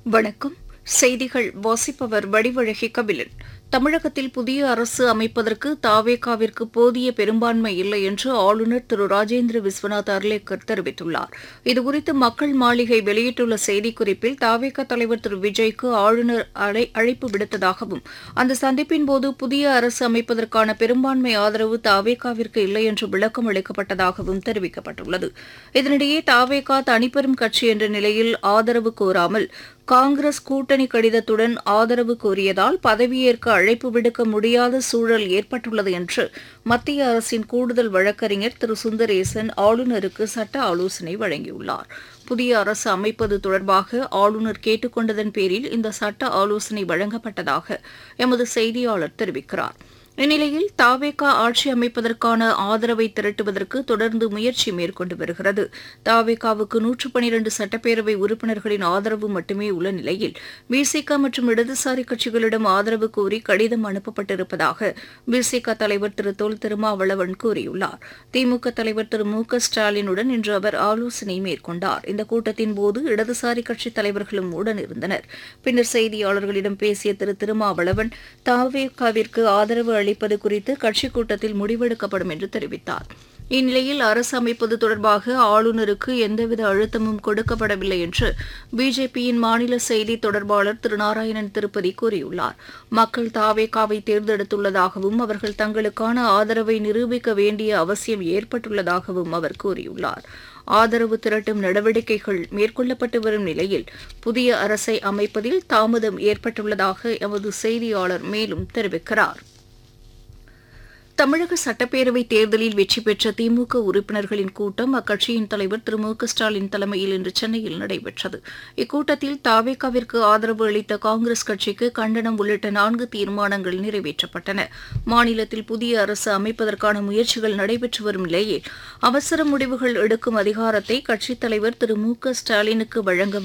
வணக்கம் செய்திகள் வாசிப்பவர் வடிவழகி கபிலன் தமிழகத்தில் புதிய அரசு அமைப்பதற்கு தாவேகாவிற்கு போதிய பெரும்பான்மை இல்லை என்று ஆளுநர் திரு ராஜேந்திர விஸ்வநாத் அர்லேக்கர் தெரிவித்துள்ளார் இதுகுறித்து மக்கள் மாளிகை வெளியிட்டுள்ள செய்திக்குறிப்பில் தாவேகா தலைவர் திரு விஜய்க்கு ஆளுநர் அழை அழைப்பு விடுத்ததாகவும் அந்த சந்திப்பின் போது புதிய அரசு அமைப்பதற்கான பெரும்பான்மை ஆதரவு தாவேகாவிற்கு இல்லை என்று விளக்கம் அளிக்கப்பட்டதாகவும் தெரிவிக்கப்பட்டுள்ளது இதனிடையே தாவேகா தனிப்பெரும் கட்சி என்ற நிலையில் ஆதரவு கோராமல் காங்கிரஸ் கூட்டணி கடிதத்துடன் ஆதரவு கோரியதால் பதவியேற்க அழைப்பு விடுக்க முடியாத சூழல் ஏற்பட்டுள்ளது என்று மத்திய அரசின் கூடுதல் வழக்கறிஞர் திரு சுந்தரேசன் ஆளுநருக்கு சட்ட ஆலோசனை வழங்கியுள்ளார் புதிய அரசு அமைப்பது தொடர்பாக ஆளுநர் கேட்டுக்கொண்டதன் பேரில் இந்த சட்ட ஆலோசனை வழங்கப்பட்டதாக எமது செய்தியாளர் தெரிவிக்கிறார் இந்நிலையில் தாவேகா ஆட்சி அமைப்பதற்கான ஆதரவை திரட்டுவதற்கு தொடர்ந்து முயற்சி மேற்கொண்டு வருகிறது தாவேகாவுக்கு நூற்று பனிரண்டு சட்டப்பேரவை உறுப்பினர்களின் ஆதரவு மட்டுமே உள்ள நிலையில் பிசிக மற்றும் இடதுசாரி கட்சிகளிடம் ஆதரவு கோரி கடிதம் அனுப்பப்பட்டிருப்பதாக பிசிக தலைவர் திரு தொல் திருமாவளவன் கூறியுள்ளார் திமுக தலைவர் திரு மு க ஸ்டாலினுடன் இன்று அவர் ஆலோசனை மேற்கொண்டார் இந்த கூட்டத்தின் போது இடதுசாரி கட்சித் தலைவர்களும் உடனிருந்தனர் பின்னர் செய்தியாளர்களிடம் பேசிய திரு திருமாவளவன் தாவேகாவிற்கு ஆதரவு அளிப்பது குறித்து கட்சிக் கூட்டத்தில் முடிவெடுக்கப்படும் என்று தெரிவித்தார் இந்நிலையில் அரசு அமைப்பது தொடர்பாக ஆளுநருக்கு எந்தவித அழுத்தமும் கொடுக்கப்படவில்லை என்று பிஜேபியின் மாநில செய்தி தொடர்பாளர் திரு நாராயணன் திருப்பதி கூறியுள்ளார் மக்கள் தாவேகாவை தேர்ந்தெடுத்துள்ளதாகவும் அவர்கள் தங்களுக்கான ஆதரவை நிரூபிக்க வேண்டிய அவசியம் ஏற்பட்டுள்ளதாகவும் அவர் கூறியுள்ளார் ஆதரவு திரட்டும் நடவடிக்கைகள் மேற்கொள்ளப்பட்டு வரும் நிலையில் புதிய அரசை அமைப்பதில் தாமதம் ஏற்பட்டுள்ளதாக எமது செய்தியாளர் மேலும் தெரிவிக்கிறார் தமிழக சட்டப்பேரவைத் தேர்தலில் வெற்றி பெற்ற திமுக உறுப்பினர்களின் கூட்டம் அக்கட்சியின் தலைவர் திரு மு க ஸ்டாலின் தலைமையில் இன்று சென்னையில் நடைபெற்றது இக்கூட்டத்தில் தாவேகாவிற்கு ஆதரவு அளித்த காங்கிரஸ் கட்சிக்கு கண்டனம் உள்ளிட்ட நான்கு தீர்மானங்கள் நிறைவேற்றப்பட்டன மாநிலத்தில் புதிய அரசு அமைப்பதற்கான முயற்சிகள் நடைபெற்று வரும் நிலையில் அவசர முடிவுகள் எடுக்கும் அதிகாரத்தை கட்சித் தலைவர் திரு மு க ஸ்டாலினுக்கு வழங்க